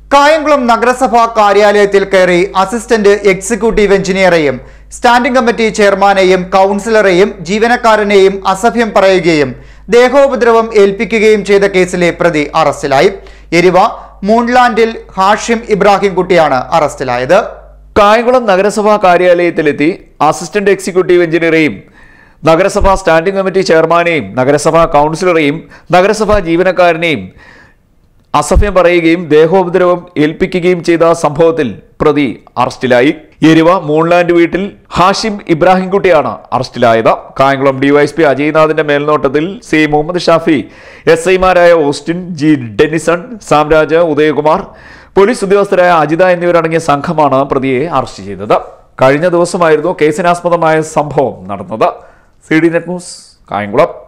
കായംകുളം നഗരസഭാ കാര്യാലയത്തിൽ കയറി അസിസ്റ്റന്റ് എക്സിക്യൂട്ടീവ് എഞ്ചിനീയറെയും സ്റ്റാൻഡിംഗ് കമ്മിറ്റി ചെയർമാനെയും കൗൺസിലറെയും ജീവനക്കാരനെയും അസഭ്യം പറയുകയും ദേഹോപദ്രവം ഏൽപ്പിക്കുകയും ചെയ്ത കേസിലെ പ്രതി അറസ്റ്റിലായി എരിവ മൂൺലാൻഡിൽ ഹാഷിം ഇബ്രാഹിം കുട്ടിയാണ് അറസ്റ്റിലായത് കായംകുളം നഗരസഭാ കാര്യാലയത്തിലെത്തി അസിസ്റ്റന്റ് എക്സിക്യൂട്ടീവ് എഞ്ചിനീയറെയും നഗരസഭാ സ്റ്റാൻഡിംഗ് കമ്മിറ്റി ചെയർമാനെയും നഗരസഭാ കൗൺസിലറെയും നഗരസഭാ ജീവനക്കാരനെയും അസഭ്യം പറയുകയും ദേഹോപദ്രവം ഏൽപ്പിക്കുകയും ചെയ്ത സംഭവത്തിൽ പ്രതി അറസ്റ്റിലായി എരിവ മൂൺലാൻഡ് വീട്ടിൽ ഹാഷിം ഇബ്രാഹിംകുട്ടിയാണ് അറസ്റ്റിലായത് കായംകുളം ഡിവൈഎസ്പി അജയ്നാഥിന്റെ മേൽനോട്ടത്തിൽ സി മുഹമ്മദ് ഷാഫി എസ് ഐമാരായ Austin G Dennison Samraj Udayakumar police ഉദ്യോഗസ്ഥരായ അജിത എന്നിവരടങ്ങിയ സംഘമാണ് പ്രതിയെ അറസ്റ്റ് ചെയ്തത് കഴിഞ്ഞ ദിവസമായിരുന്നു കേസിനാസ്പദമായ സംഭവം നടന്നത് C D net news Kayamkulam